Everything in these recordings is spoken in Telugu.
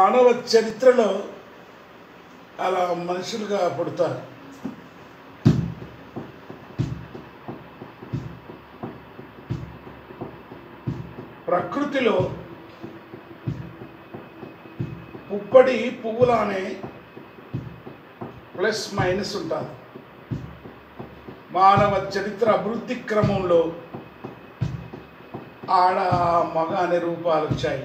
మానవ చరిత్రలో అలా మనుషులుగా పుడతారు ప్రకృతిలో పుప్పడి పువ్వులానే ప్లస్ మైనస్ ఉంటుంది మానవ చరిత్ర అభివృద్ధి క్రమంలో ఆడ మగ అనే రూపాలు వచ్చాయి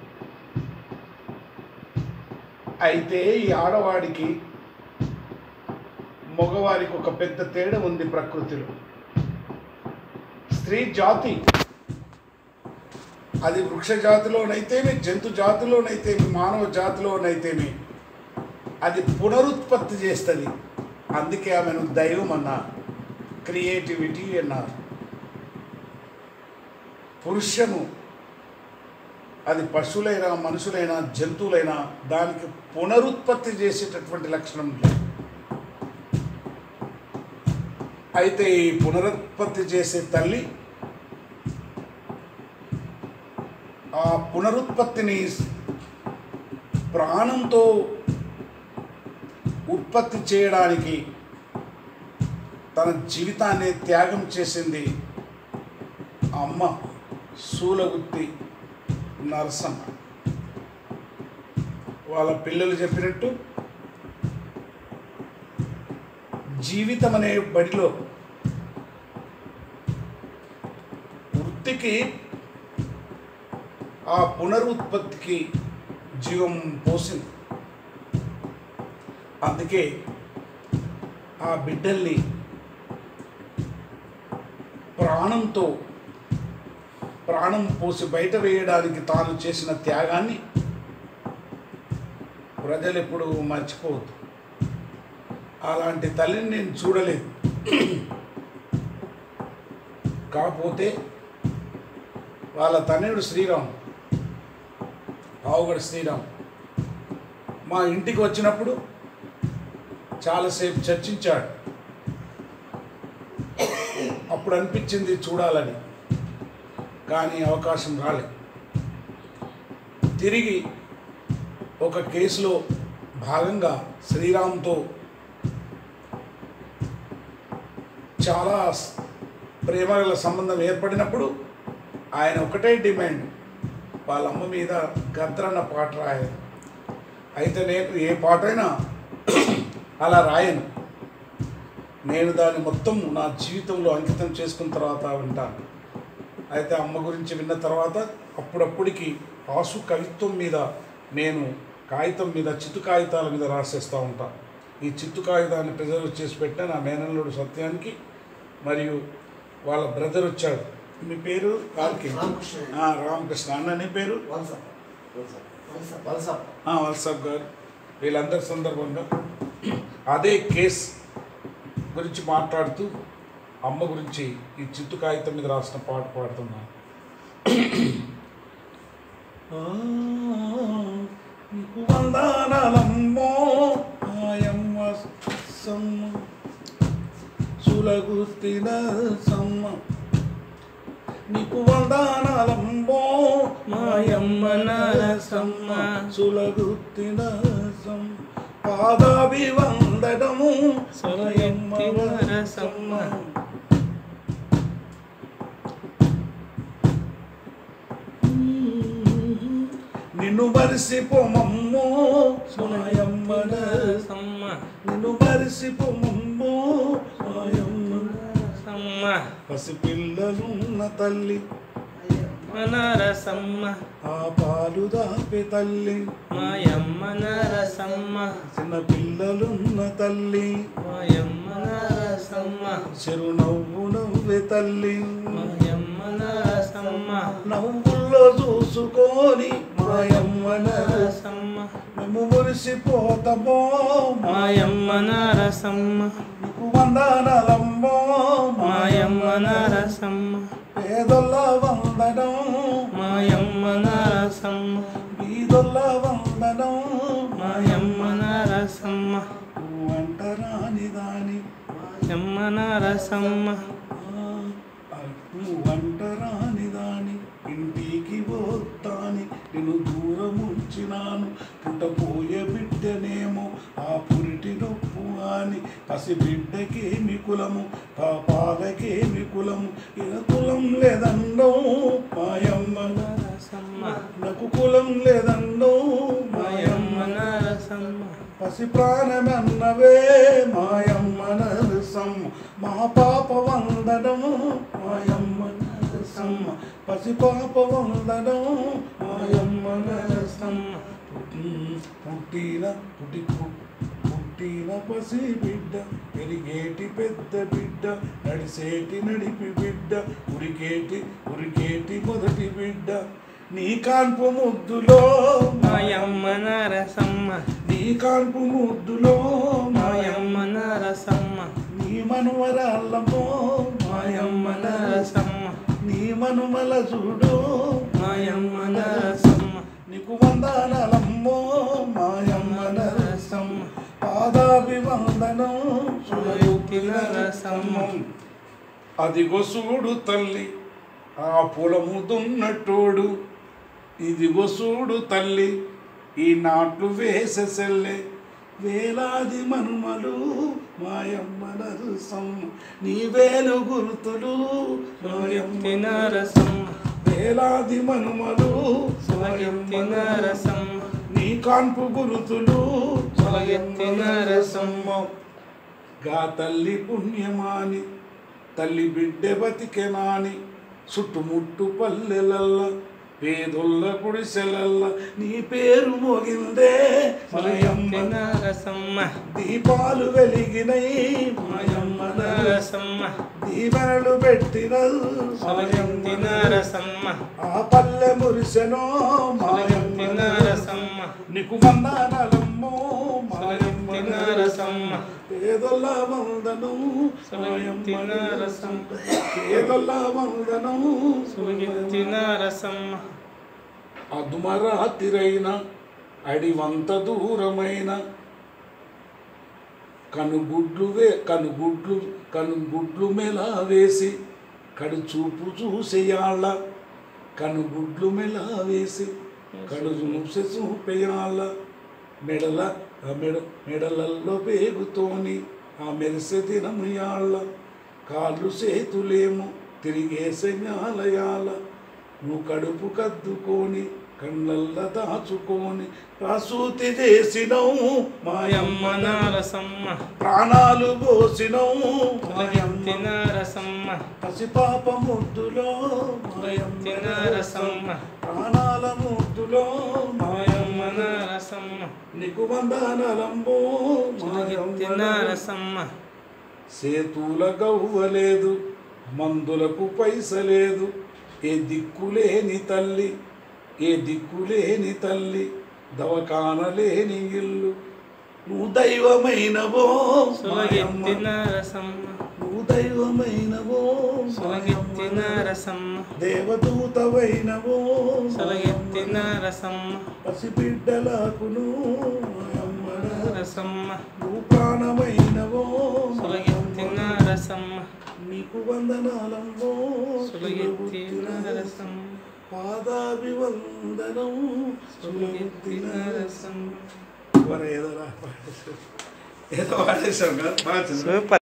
అయితే ఈ ఆడవాడికి మగవారికి ఒక పెద్ద తేడా ఉంది ప్రకృతిలో స్త్రీ జాతి అది వృక్ష జాతిలోనైతేమి జంతు జాతిలోనైతేమి మానవ జాతిలోనైతేమి అది పునరుత్పత్తి చేస్తుంది అందుకే ఆమెను దైవం అన్నారు క్రియేటివిటీ అన్నారు పురుషము అది పశువులైనా మనుషులైనా జంతువులైనా దానికి పునరుత్పత్తి చేసేటటువంటి లక్షణం లేదు అయితే ఈ పునరుత్పత్తి చేసే తల్లి ఆ పునరుత్పత్తిని ప్రాణంతో ఉత్పత్తి చేయడానికి తన జీవితాన్ని త్యాగం చేసింది ఆ అమ్మ సూలగుత్తి నరసమ్మ వాళ్ళ పిల్లలు చెప్పినట్టు జీవితం అనే బడిలో వృత్తికి ఆ పునరుత్పత్తికి జీవం పోసింది అందుకే ఆ బిడ్డల్ని ప్రాణంతో ప్రాణం పోసి బయట వేయడానికి తాను చేసిన త్యాగాన్ని ప్రజలు ఎప్పుడు మర్చిపోవద్దు అలాంటి తల్లిని నేను చూడలేదు కాకపోతే వాళ్ళ తనయుడు శ్రీరామ్ పావుగడ శ్రీరామ్ మా ఇంటికి వచ్చినప్పుడు చాలాసేపు చర్చించాడు అప్పుడు అనిపించింది చూడాలని కానీ అవకాశం రాలేదు తిరిగి ఒక కేసులో భాగంగా శ్రీరామ్తో చాలా స్- ప్రేమగల సంబంధం ఏర్పడినప్పుడు ఆయన ఒకటే డిమాండ్ వాళ్ళ అమ్మ మీద గద్రన్న పాట రాయాలి అయితే నేను ఏ పాటైనా అలా రాయను నేను దాన్ని మొత్తం నా జీవితంలో అంకితం చేసుకున్న తర్వాత వింటాను అయితే అమ్మ గురించి విన్న తర్వాత అప్పుడప్పుడికి ఆసు కవిత్వం మీద నేను కాగితం మీద చిత్తు కాగితాల మీద రాసేస్తూ ఉంటాను ఈ చిత్తు కాగితాన్ని ప్రిజర్వ్ చేసి పెట్టిన నా మేనల్లుడు సత్యానికి మరియు వాళ్ళ బ్రదర్ వచ్చాడు మీ పేరు కార్కి రామకృష్ణ. రామకృష్ణ అన్న నీ పేరు వలస వలస వలస వాట్సాప్ గారు వీళ్ళందరి సందర్భంగా అదే కేస్ గురించి మాట్లాడుతూ అమ్మ గురించి ఈ చిత్తు కాగితం మీద రాసిన పాట పాడుతున్నాను ఆ, నీకు వందనాలమ్మో ఆయమ్మ సమ్మ సులగుత్తిన సమ్మ నీకు వందనాలమ్మో మాయమ్మ నరసమ్మ సులగుత్తిన సమ్మ పాదాభివందనము సులగుత్తి నరసమ్మ. నిన్ను మరిసిపోమమ్మో మాయమ్మ నరసమ్మ నిన్ను మరిసిపోమమ్మో మాయమ్మ నరసమ్మ పసిపిల్లలున్న తల్లి నరసమ్మ ఆ పాలు దాపే తల్లి మాయమ్మ నరసమ్మ చిన్న పిల్లలున్న తల్లి మాయమ్మ నరసమ్మ చిరునవ్వు నవ్వే తల్లి మాయమ్మ నరసమ్మ నవ్వుల్లో చూసుకొని మాయమ్మ నరస నరసమ్మ మేము మురిసిపోతామో మాయమ్మ నరసమ్మ నీకు వందనాలమ్మో మాయమ్మ నరసమ్మ పేదొల్ల వందనం మాయమ్మ నరసమ్మ బీదొల్ల వందనం మాయమ్మ నరసమ్మ అంటరాని దాని యమ్మ నరసమ్మ నువ్వంటరాని దాని ఇంటికి పోతాని నేను దూరం ఉంచినాను పుట్టపోయే బిడ్డనేమో ఆ పురిటి నొప్పు అని పసి బిడ్డకేమి కులము పాపాలకేమి కులము ఇన కులం లేదండో మాయమ్మ నరసమ్మ నాకు కులం లేదండో మాయమ్మ మాయమ్మ నరసమ్మ పసి ప్రాణమన్నవే మాయమ్మ నరసమ్మ మా పాప వందనము మాయమ్మ నరసమ్మ పసి పాప వందనము మాయమ్మ నరసమ్మ పుట్టి- పుట్టిన పుట్టి పుట్టిన పసి బిడ్డ పెరిగేటి పెద్ద బిడ్డ నడిసేటి నడిపి బిడ్డ ఉరికేటి ఉరికేటి మొదటి బిడ్డ నీ కాన్పు ముద్దులో మాయమ్మ నరసమ్మ నీ కాన్పు ముద్దులో మాయమ్మ నరసమ్మ నీ మనుమరాళ్ళమో మాయమ్మ నరసమ్మ నీ మనుమల చూడు మాయమ్మ నరసమ్మ నీకు వందనలమ్మో మాయమ్మ నరసమ్మ పాదాభివందనం సురయుక్తి నరసమ్మ అదిగో చూడు తల్లి ఆ పొలము దున్నటోడు ఇదిగో చూడు తల్లి ఈ నాట్లు వేసే సెల్లె వేలాది మనుమలు మాయమ్మ నరసమ్మ నీ వేలు గుర్తులు మాయమ్మ సురయుక్తి నరసమ్మ వేలాది మనుమలు సురయుక్తి నరసమ్మ నీ కాన్పు గురుతులు సురయుక్తి నరసమ్మ గా తల్లి పుణ్యమాని తల్లి బిడ్డ బతికెనాని చుట్టుముట్టు పల్లెలల్ల పేదొల్ల గుడిసెలల్ల నీ పేరు మోగిందే మాయమ్మ సురయుక్తి నరసమ్మ దీపాలు వెలిగినై మాయమ్మ మాయమ్మ నరసమ్మ దీవెనలు పెట్టిన సురయుక్తి నరసమ్మ ఆ పల్లె మురిసెనో మాయమ్మ సురయుక్తి నరసమ్మ నీకు వందనలమ్మో మాయమ్మ సురయుక్తి నరసమ్మ పేదొల్ల వందనం సురయుక్తి నరసమ్మ పేదొల్ల వందనం సురయుక్తి నరసమ్మ అదుమరాతిరైన అడివంత దూరమైన కనుగుడ్లు వే కనుగుడ్లు కనుగుడ్లు మెల వేసి కడు చూపు చూసేయాళ్ళ కనుగుడ్లు మెల వేసి కడు చూసి చూపేయాళ్ళ మెడల ఆ మెడ మెడలల్లో పేగుతోని ఆ మెరిసే దినముయాళ్ళ కాళ్ళు చేతులేమో తిరిగేసే జ్ఞాలయాల నువ్వు కడుపు కద్దుకొని కళ్ళల్ల దాచుకొని ప్రసూతి చేసినవు మాయమ్మ మాయమ్మ నరసమ్మ ప్రాణాలు పోసినవు సురయుక్తి మాయమ్మ నరసమ్మ పసిపాప ముద్దులో సురయుక్తి మాయమ్మ నరసమ్మ ప్రాణాల ముద్దులో మాయమ్మ మాయమ్మ నరసమ్మ నీకు వందనలంబో సురయుక్తి నరసమ్మ సేతుల గవ్వలేదు మందులకు పైసలేదు ఏ దిక్కులేని తల్లి ఏ దిక్కులేని తల్లి దవకానలేని ఇల్లు నువ్వు దైవమైనవో సురయుక్తి మాయమ్మ. నరసమ్మ నువ్వు దైవమైనవో సురయుక్తి మాయమ్మ. నరసమ్మ దేవదూతవైనవో సురయుక్తి నరసమ్మ పసిబిడ్డలకును మాయమ్మ. నరసమ్మ నువ్వు ప్రాణమైనవో సురయుక్తి నరసమ్మ నీకు వందనాలంబో సురయుక్తి నరసమ్మ పాదాభివందనం సురయుక్తి నరసమ్మ మరి ఏదో రా- ఏదో వాడేసాం కదా బాగా చదివావు. సూపర్